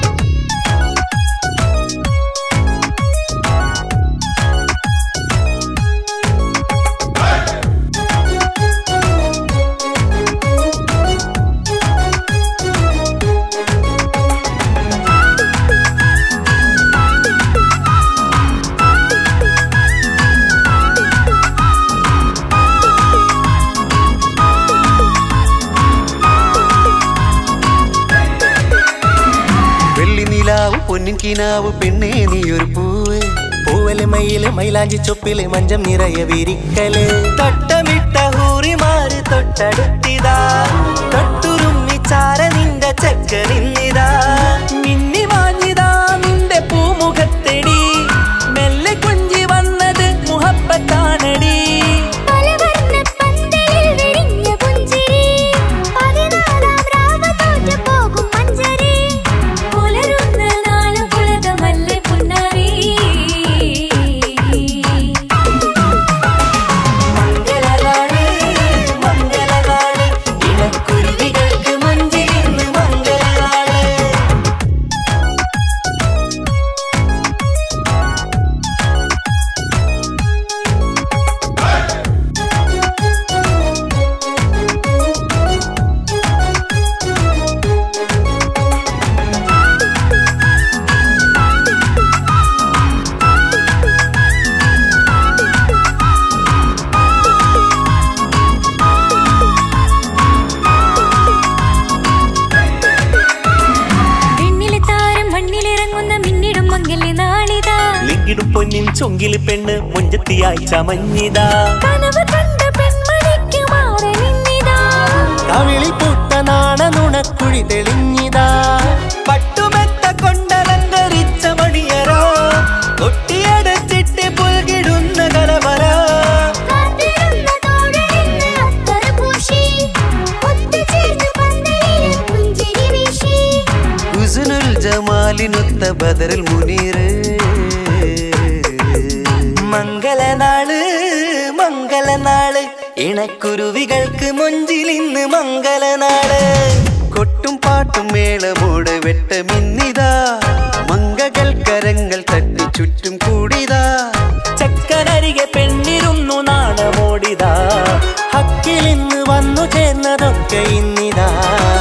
വെള്ളി നിലാവ് പൊന്നിൻ കിനാവ് പെണ്ണേ നീ ഒരു പൂവ് പൂവല് മയില് മൈലാഞ്ചി ചൊപ്പില് മഞ്ചം നിറയെ വിരിക്കല് തൊട്ടമിട്ട ഹൂറിമാര് തൊട്ടടുത്തിതാ തൊട്ടുരുമ്മി ചാര നിന്റെ ചക്ക നിന്നിതാ മിന്നി വാഞ്ഞിതാ നിന്റെ പൂമുഖത്തെടി മെല്ലെ കുഞ്ചി വന്നത് മുഹപ്പത്താണടി പലവർണ്ണ പന്തലിൽ വിരിഞ്ഞ പുഞ്ചിരി പതിനാലാം രാവ് തോറ്റു പോകും മഞ്ചരി പുലരുന്ന നാള് പുലകമല്ലേ പുന്നാരി മംഗളനാള് മംഗളനാള് ഇണക്കുരുവികൾക്ക് മഞ്ചിലിന്ന് മംഗളനാള് വിണ്ണിലെ താരം മണ്ണിലിറങ്ങുന്ന മിന്നിടും മംഗല്യ നാളിതാ ലിങ്കിടും പൊന്നിൻ ചൊങ്കില് പെണ്ണ് മുഞ്ചത്തിയായി ചമഞ്ഞിതാ കനവ് കണ്ട പെൺമണിക്ക് മാറി നിന്നിതാ കവിളിൽ പൂത്ത നാണ നുണക്കുഴി തെളിഞ്ഞിതാ പട്ടുമെത്ത കൊണ്ടലങ്കരിച്ച മണിയറോ കൊട്ടിയടച്ചിട്ട് പുൽകിടുന്ന കലവറ കാത്തിരുന്ന തോഴനിന്ന് അത്തറ പൂശി ഒത്തുചേർന്ന് പന്തലിൽ പുഞ്ചിരി വീശി ഹുസ്നുൽ ജമാലിനൊത്ത ബദറിൽ മുനീറ് മംഗളനാള് മംഗളനാള് ഇണക്കുരുവികൾക്ക് മൊഞ്ചിലിന്ന് മംഗളനാള് കൊട്ടും പാട്ടും മേളമോട് വെട്ടമിന്നിതാ മംഗകൾ കരങ്ങൾ തട്ടി ചുറ്റും കൂടിതാ ചക്കനരികെ പെണ്ണിരുന്നു നാണമോടിതാ ഹക്കിലിന്ന് വന്നു ചേർന്നതൊക്കെ ഇന്നിതാ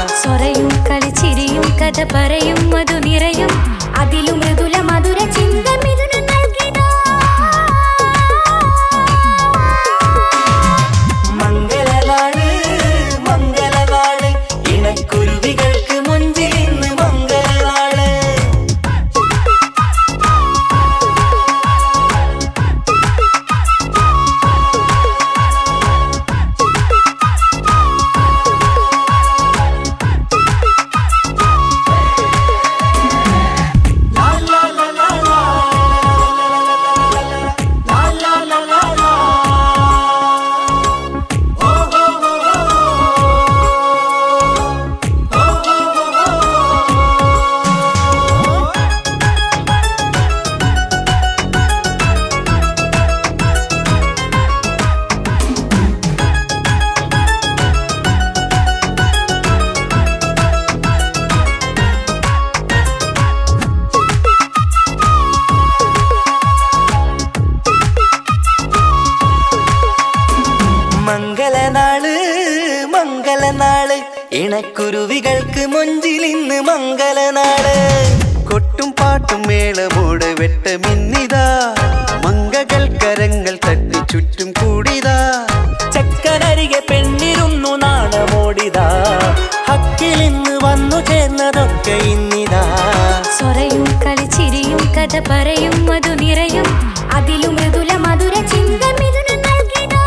ഇണക്കുരുവികൾക്ക് മൊഞ്ചിലിന്ന് മംഗലനാട് കൊട്ടും പാട്ടും മേളമോട് വെട്ടമിന്നിതാ മങ്കകൾ കരങ്ങൾ തട്ടി ചുറ്റും കൂടിതാ ചക്കനരികെ പെണ്ണിരുന്നു നാണമോടിതാ ഹക്കിലിന്ന് വന്നു ചേർന്നതൊക്കെ ഇന്നിതാ സ്വറയും കളിച്ചിരിയും കഥ പറയും മധു നിറയും അതിലും മൃദുല മധുര ചിന്ത മിഥുന നൽകിടാ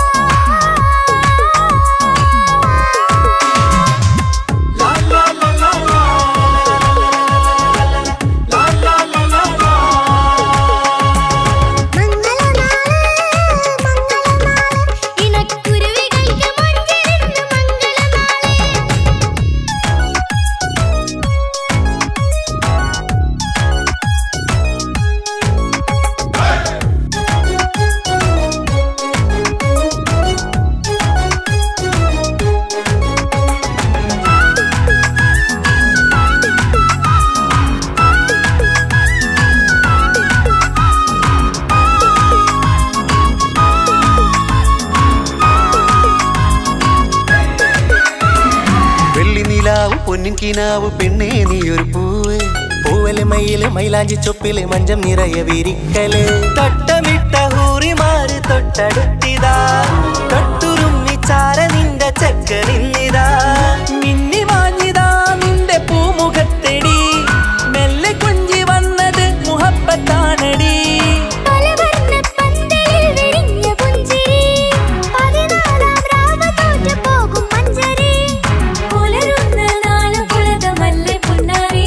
ഇണക്കുരുവികൾക്ക് മൊഞ്ചിലിന്ന് വെള്ളി നിലാവ് പൊന്നിൻ കിനാവ് പെണ്ണേ നീ ഒരു പൂവ് പൂവല് മയില് മൈലാഞ്ചി ചൊപ്പില് മഞ്ചം നിറയെ വിരിക്കല് തട്ടമിട്ട ഹൂറിമാര് തൊട്ടടുത്തിതാ തൊട്ടുരുമ്മി ചാര നിന്റെ ചക്കനിന്നിതാ മിന്നി മാഞ്ഞിതാ നിന്റെ പൂമുഖത്തെടി മെല്ലെ കുഞ്ചി വന്നത് മുഹബത്താണടി പലവർണ്ണ പന്തലിൽ വിരിഞ്ഞ പുഞ്ചിരി പതിനാലാം രാവ് തോറ്റു പോകും മഞ്ചരി പുലരുന്ന നാള് പുലകമല്ലേ പുന്നാരി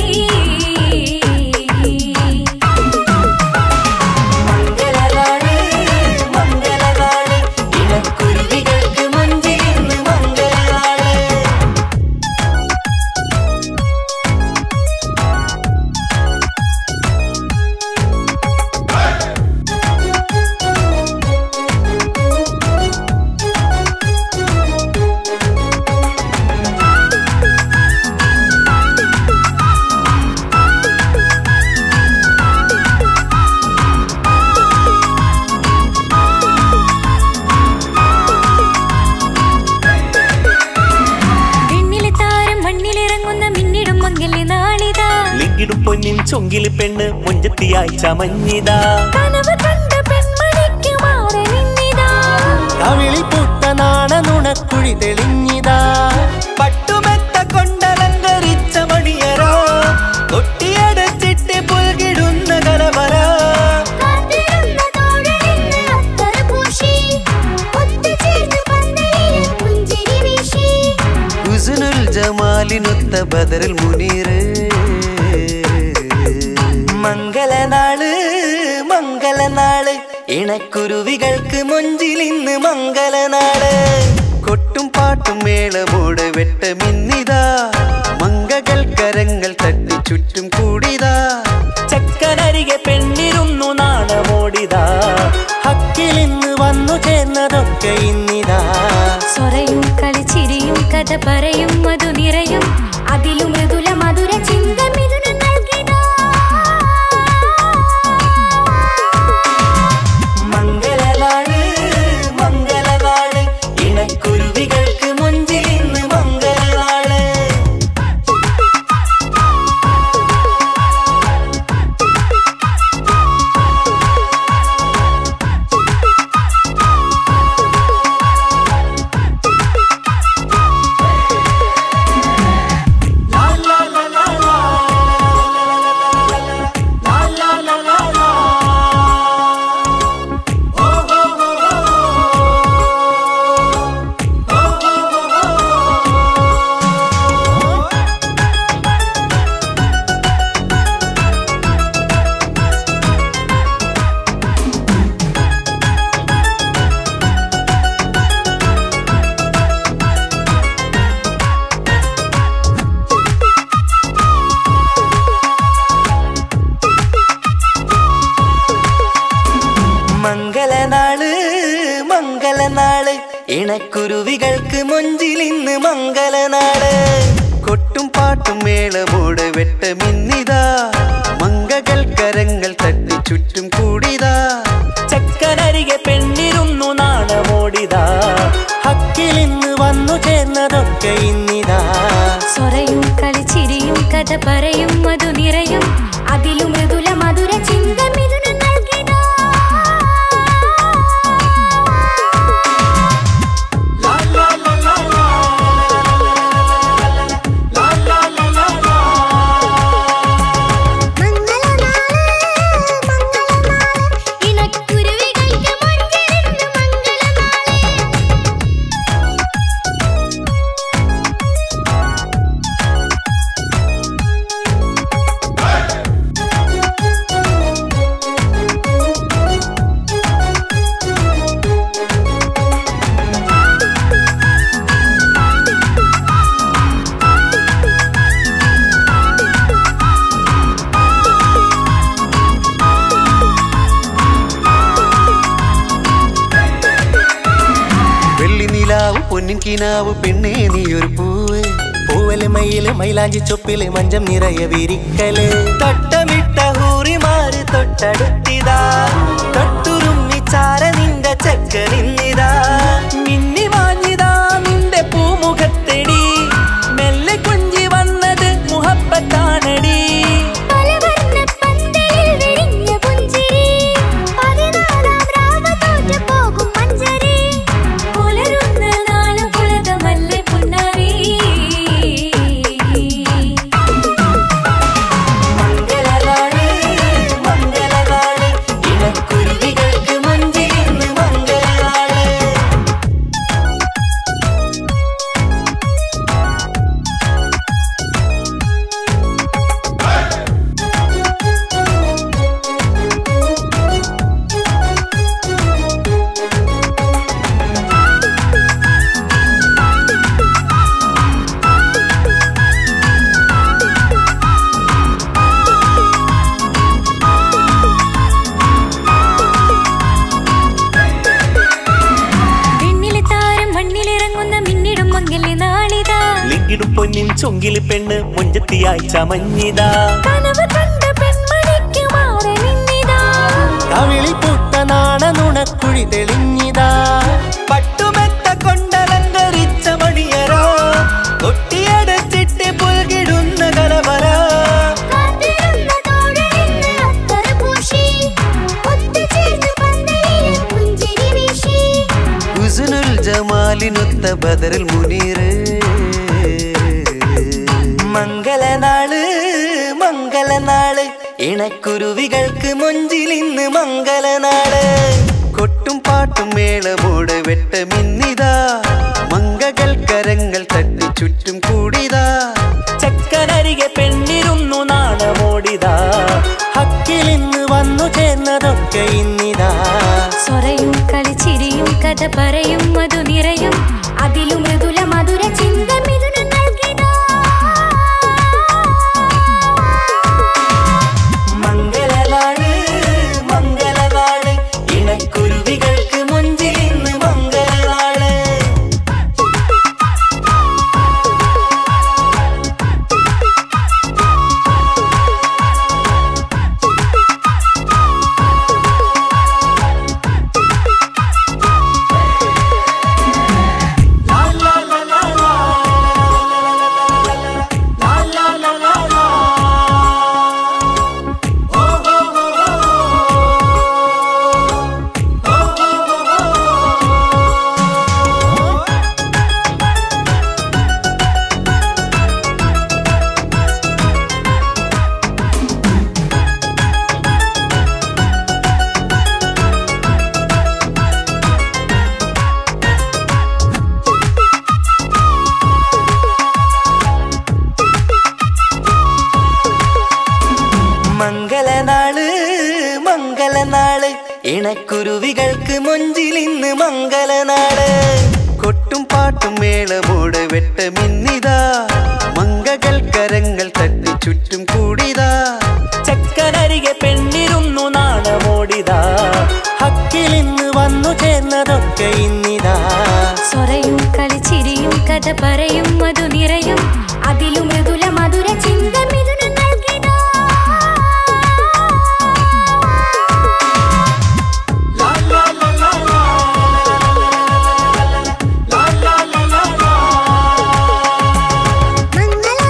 മംഗളനാള് മംഗളനാള് ഇണക്കുരുവികൾക്ക് മഞ്ചിലിന്ന് മംഗളനാള് വിണ്ണിലെ താരം മണ്ണിലിറങ്ങുന്ന മിന്നിടും മങ്ങലെ നാളിതാ ലിങ്കിടും പൊന്നിൻ ചൊങ്കില് പെണ്ണ് മുഞ്ചത്തിയായി ചമഞ്ഞിതാ കനവ് കണ്ട പെൺമണിക്ക് മാറി നിന്നിതാ കവിളിൽ പൂത്ത നാണ നുണക്കുഴി തെളിഞ്ഞിതാ പട്ടുമെത്ത കൊണ്ടലങ്കരിച്ച മണിയറോ കൊട്ടിയടച്ചിട്ട് പുൽകിടുന്ന കലവറ കാത്തിരുന്ന തോഴലിന്ന് അത്തറ് പൂശി ഒത്തുചേർന്ന് പന്തലിൽ പുഞ്ചിരി വീശി ഹുസ്നുൽ ജമാലിനൊത്ത ബദറിൽ മുനീറ് മംഗളനാള് മംഗളനാള് ഇണക്കുരുവികൾക്ക് മൊഞ്ചിലിന്ന് മംഗളനാള് കൊട്ടും പാട്ടും മേളമോട് വെട്ടമിന്നിതാ മങ്കകൾ കരങ്ങൾ തട്ടി ചുറ്റും കൂടിതാ ചക്കനരികെ പെണ്ണിരുന്നു നാണമോടിതാ ഹക്കിലിന്ന് വന്നു ചേർന്നതൊക്കെ ഇന്നിതാ സ്വറയും കളിച്ചിരിയും കഥ പറയും മധു നിറയും അതിലും മൃദുല മധുര ചിന്ത മിഥുന നൽകിടാ മംഗളനാള് മംഗളനാള് ഇണക്കുരുവികൾക്ക് മുഞ്ചിലിന്ന് മംഗളനാള് മംഗളനാള് മംഗളനാള് ഇണക്കുരുവികൾക്ക് മൊഞ്ചിലിന്ന് മംഗളനാള് കൊട്ടും പാട്ടും മേളമോട് വെട്ടമിന്നിതാ മങ്കകൾ കരങ്ങൾ തട്ടി ചുറ്റും കൂടിതാ ചക്കനരികെ പെണ്ണിരുന്നു നാണമോടിതാ ഹക്കിലിന്ന് വന്നു ചേർന്നതൊക്കെ ഇന്നിതാ സൊറയും കളിച്ചിരിയും കഥ പറയും മധു നിറയും അതിലും മൃദുല മധുര ചിന്ത മിഥുന നൽകിടാ ഇണക്കുരുവികൾക്ക് മൊഞ്ചിരുന്ന് മംഗളനാളെ വെള്ളി നിലാവ് പൊന്നിൻ കിനാവ് പെണ്ണേ നീ ഒരു പൂവ് പൂവല് മയില് മൈലാഞ്ചി ചൊപ്പില് മഞ്ചം നിറയെ വിരിക്കല് തൊട്ടമിട്ട ഹൂറിമാര് തൊട്ടടുത്തിതാ തൊട്ടുരുമ്മി ചാര നിന്റെ ചെക്ക നിന്നിതാ മിന്നി വാഞ്ഞിതാ നിന്റെ പൂമുഖത്തെടി മെല്ലെ കുഞ്ചി വന്നത് മുഹപ്പത്താണടി പലവർണ്ണ പന്തലിൽ വിരിഞ്ഞ പുഞ്ചിരി പതിനാലാം രാവ് തോറ്റു പോകും മഞ്ചരി പുലരുന്ന നാള് പുലകമല്ലേ പുന്നാരി മംഗളനാള് മംഗളനാള് ഇണക്കുരുവികൾക്ക് മഞ്ചിലിന്ന് മംഗളനാള് വിണ്ണിലെ താരം മണ്ണിലിറങ്ങുന്ന മിന്നിടും മങ്ങലെ നാളിതാ ലിങ്കിടും പൊന്നിൻ ചൊങ്കില് പെണ്ണ് മുഞ്ചത്തിയായി ചമഞ്ഞിതാ കനവ് കണ്ട പെൺമണിക്ക് മാറി നിന്നിതാ കവിളിൽ പൂത്ത നാണ നുണക്കുഴി തെളിഞ്ഞിതാ പട്ടുമെത്ത കൊണ്ടലങ്കരിച്ച മണിയറോ കൊട്ടിയടച്ചിട്ട് പുൽകിടുന്ന കലവറ കാത്തിരുന്ന തോഴലിന്ന് അത്തറ് പൂശി ഒത്തുചേർന്ന് പന്തലിൽ പുഞ്ചിരി വീശി ഹുസ്നുൽ ജമാലിനൊത്ത ബദറിൽ മുനീറ് മംഗളനാള് മംഗളനാള് ഇണക്കുരുവികൾക്ക് മൊഞ്ചിലിന്ന് മംഗളനാള് കൊട്ടും പാട്ടും മേളമോട് വെട്ടമിന്നിതാ മങ്കകൾ കരങ്ങൾ തട്ടി ചുറ്റും കൂടിതാ ചക്കനരികെ പെണ്ണിരുന്നു നാണമോടിതാ ഹക്കിലിന്ന് വന്നു ചേർന്നതൊക്കെ ഇന്നിതാ സൊറയും കളിച്ചിരിയും കഥ പറയും മധു നിറയും അതിലും മൃദുല മധുര ചിന്ത മിഥുന നൽകിടാ മംഗളനാള് മംഗളനാള് ഇണക്കുരുവികൾക്ക് മുഞ്ചിലിന്ന് മംഗളനാള് മംഗളനാള് മംഗളനാള് ഇണക്കുരുവികൾക്ക് മൊഞ്ചിലിന്ന് മംഗളനാള് കൊട്ടും പാട്ടും മേളമോട് വെട്ടമിന്നിതാ മങ്കകൾ കരങ്ങൾ തട്ടി ചുറ്റും കൂടിതാ ചക്കനരികെ പെണ്ണിരുന്നു നാണമോടിതാ ഹക്കിലിന്ന് വന്നു ചേർന്നതൊക്കെ ഇന്നിതാ സൊറയും കളിച്ചിരിയും കഥ പറയും മധു നിറയും അതിലും മൃദുല മധുര ചിന്ത മിഥുന നൽകിടാ മംഗള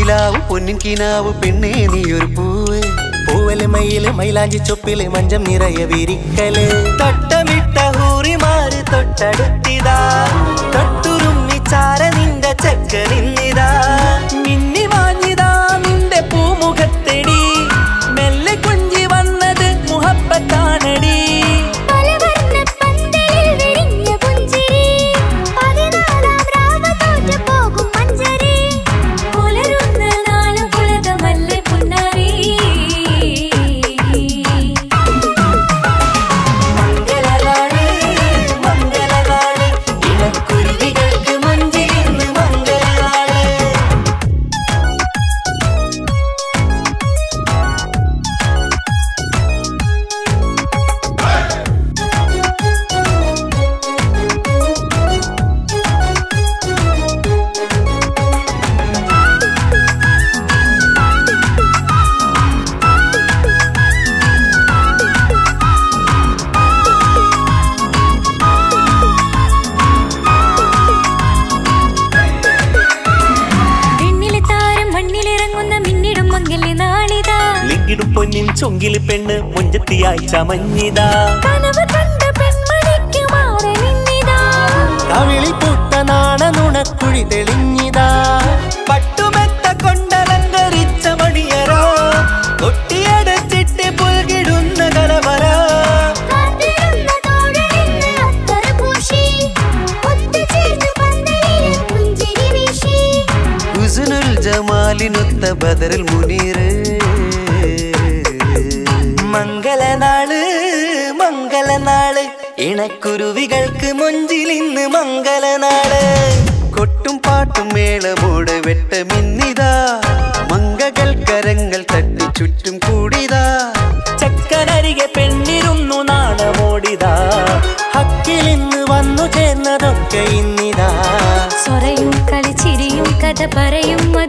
നിലാവ് പൊന്നിൻ കിനാവ് പെണ്ണേ നീ ഒരു പൂവ് പൂവല് മയില് മൈലാഞ്ചി ചൊപ്പില് മഞ്ചം നിറയെ വിരിക്കല് തട്ടമിട്ട ഹൂറിമാര് തൊട്ടടുത്തിതാ തൊട്ടുരുമ്മി ചാര നിന്റെ ചെക്ക നിന്നിതാ മിന്നി മാഞ്ഞിതാ നിന്റെ പൂമുഖത്തെടി മെല്ലെ കുഞ്ചി വന്നത് മുഹബത്താണടി പലവർണ്ണ പന്തലിൽ വിരിഞ്ഞ പുഞ്ചിരി പതിനാലാം രാവ് തോറ്റു പോകും മഞ്ചരി പുലരുന്ന നാള് പുലകമല്ലേ പുന്നാരി മംഗളനാള് മംഗളനാള് ഇണക്കുരുവികൾക്ക് മഞ്ചിലിന്ന് മംഗളനാള് വിണ്ണിലെ താരം മണ്ണിലിറങ്ങുന്ന മിന്നിടും മംഗല്യ നാളിതാ ലിങ്കിടും പൊന്നിൻ ചൊങ്കില് പെണ്ണ് മുഞ്ചത്തിയായി ചമഞ്ഞിതാ കനവ് കണ്ട പെൺമണിക്ക് മാറി നിന്നിതാ കവിളിൽ പുട്ട നാണ നുണക്കുഴി തെളിഞ്ഞിതാ പട്ടുമെത്ത കൊണ്ടലങ്കരിച്ച മണിയറോ കൊട്ടിയടച്ചിട്ട് പുൽകിടുന്ന കലവറ കാത്തിരുന്ന തോഴനിന്ന് അത്തറ പൂശി ഒത്തുചേർന്ന് പന്തലിൽ പുഞ്ചിരി വീശി ഹുസ്നുൽ ജമാലിനൊത്ത ബദറിൽ മുനീറ് മംഗളനാള് മംഗളനാള് ഇണക്കുരുവികൾക്ക് മൊഞ്ചിലിന്ന് മംഗളനാള് കൊട്ടും പാട്ടും മേളമോട് വെട്ടമിന്നിതാ മംഗകൾ കരങ്ങൾ തട്ടി ചുറ്റും കൂടിതാ ചക്കനരികെ പെണ്ണിരുന്നു നാണമോടിതാ ഹക്കിലിന്ന് വന്നു ചേർന്നതൊക്കെ ഇന്നിതാ സ്വറയും കളിച്ചിരിയും കഥ പറയും